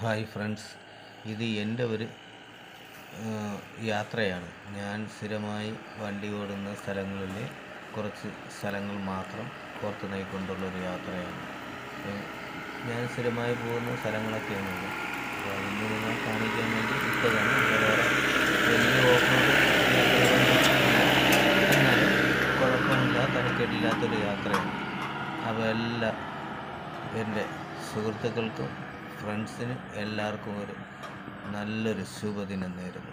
hi friends ഇത് എൻ്റെ ഒരു ആ, യാത്രയാണ് ഞാൻ സ്ഥിരമായി വണ്ടി ഓടുന്ന സ്ഥലങ്ങളിൽ കുറച്ച് സ്ഥലങ്ങൾ മാത്രം പുറത്ത് നയിക്കൊണ്ടുള്ള ഒരു യാത്രയാണ് അപ്പോൾ ഞാൻ സ്ഥിരമായി പോകുന്ന സ്ഥലങ്ങളൊക്കെയാണുള്ളത് അപ്പോൾ അതൊന്ന് നിങ്ങളെ കാണിക്കാൻ വേണ്ടി ഇട്ടതാണ് വേറെ വലിയ ഓഫറോഡ് എന്നാലും കുഴപ്പമില്ല തരക്കേടില്ലാത്തൊരു യാത്രയാണ് അപ്പോൾ എല്ലാ എൻ്റെ സുഹൃത്തുക്കൾക്കും ഫ്രണ്ട്സിനും എല്ലാവർക്കും ഒരു നല്ലൊരു ശുഭദിനം നേരുന്നു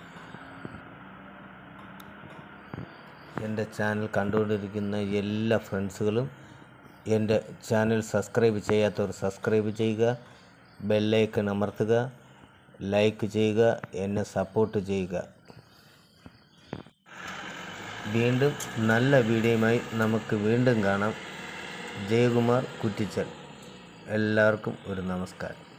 എൻ്റെ ചാനൽ കണ്ടുകൊണ്ടിരിക്കുന്ന എല്ലാ ഫ്രണ്ട്സുകളും എൻ്റെ ചാനൽ സബ്സ്ക്രൈബ് ചെയ്യാത്തവർ സബ്സ്ക്രൈബ് ചെയ്യുക ബെല്ലൈക്കൺ അമർത്തുക ലൈക്ക് ചെയ്യുക എന്നെ സപ്പോർട്ട് ചെയ്യുക വീണ്ടും നല്ല വീഡിയോയുമായി നമുക്ക് വീണ്ടും കാണാം ജയകുമാർ കുറ്റിച്ചൽ എല്ലാവർക്കും ഒരു നമസ്കാരം